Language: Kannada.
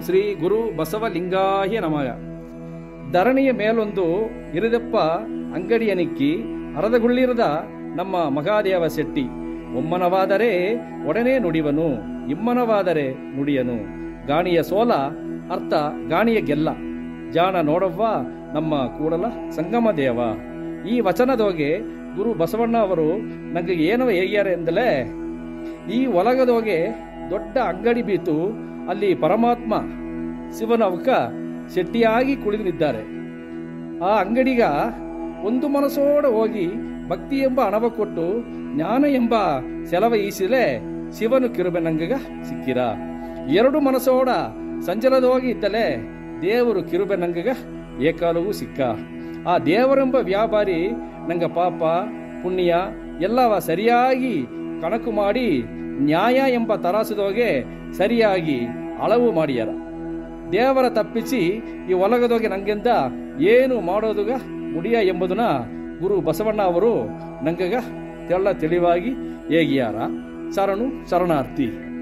ಶ್ರೀ ಗುರು ಬಸವಲಿಂಗಾಯ ನಮಃ ಧರಣಿಯ ಮೇಲೊಂದು ಇರಿದಪ್ಪ ಅಂಗಡಿಯನಿಕ್ಕಿ ಅರದಗುಳ್ಳಿರದ ನಮ್ಮ ಮಹಾದೇವ ಶೆಟ್ಟಿ ಒಮ್ಮನವಾದರೆ ಒಡನೆ ನುಡಿವನು ಇಮ್ಮನವಾದರೆ ನುಡಿಯನು ಗಾಣಿಯ ಸೋಲ ಅರ್ಥ ಗಾಣಿಯ ಗೆಲ್ಲ ಜಾಣ ನೋಡವ್ವ ನಮ್ಮ ಕೂಡಲ ಸಂಗಮ ದೇವ ಈ ವಚನದೋಗೆ ಗುರು ಬಸವಣ್ಣ ಅವರು ನಂಗೆ ಏನವ ಹೇಗ್ಯಾರ ಎಂದಲೇ ಈ ಒಲಗದೋಗೆ ದೊಡ್ಡ ಅಂಗಡಿ ಬೀತು ಅಲ್ಲಿ ಪರಮಾತ್ಮ ಶಿವನ ಅವಕ ಶೆಟ್ಟಿಯಾಗಿ ಕುಳಿದಿದ್ದಾರೆ ಆ ಅಂಗಡಿಗ ಒಂದು ಮನಸ್ಸೋಡ ಹೋಗಿ ಭಕ್ತಿ ಎಂಬ ಹಣವ ಕೊಟ್ಟು ಜ್ಞಾನ ಎಂಬ ಸೆಲವ ಈಸಿಲೆ ಶಿವನು ಕಿರುಬೆ ನಂಗಗ ಸಿಕ್ಕಿರ ಎರಡು ಮನಸ್ಸೋಡ ಸಂಜಲದೋಗಿ ಇದ್ದಲೆ ದೇವರು ಕಿರುಬೆ ನಂಗಗ ಏಕಾಲವೂ ಸಿಕ್ಕ ಆ ದೇವರೆಂಬ ವ್ಯಾಪಾರಿ ನಂಗ ಪಾಪ ಪುಣ್ಯ ಎಲ್ಲವ ಸರಿಯಾಗಿ ಕಣಕು ಮಾಡಿ ನ್ಯಾಯ ಎಂಬ ತರಾಸದೋಗೆ ಸರಿಯಾಗಿ ಅಳವು ಮಾಡಿಯರ ದೇವರ ತಪ್ಪಿಸಿ ಈ ಒಲಗದೋಗೆ ನಂಗೆಂದ ಏನು ಮಾಡೋದುಗ ಮುಡಿಯ ಎಂಬುದನ್ನ ಗುರು ಬಸವಣ್ಣ ಅವರು ನಂಗಗ ತೆಳ್ಳ ತಿಳಿವಾಗಿ ಹೇಗಿಯಾರ ಶರಣು ಶರಣಾರ್ಥಿ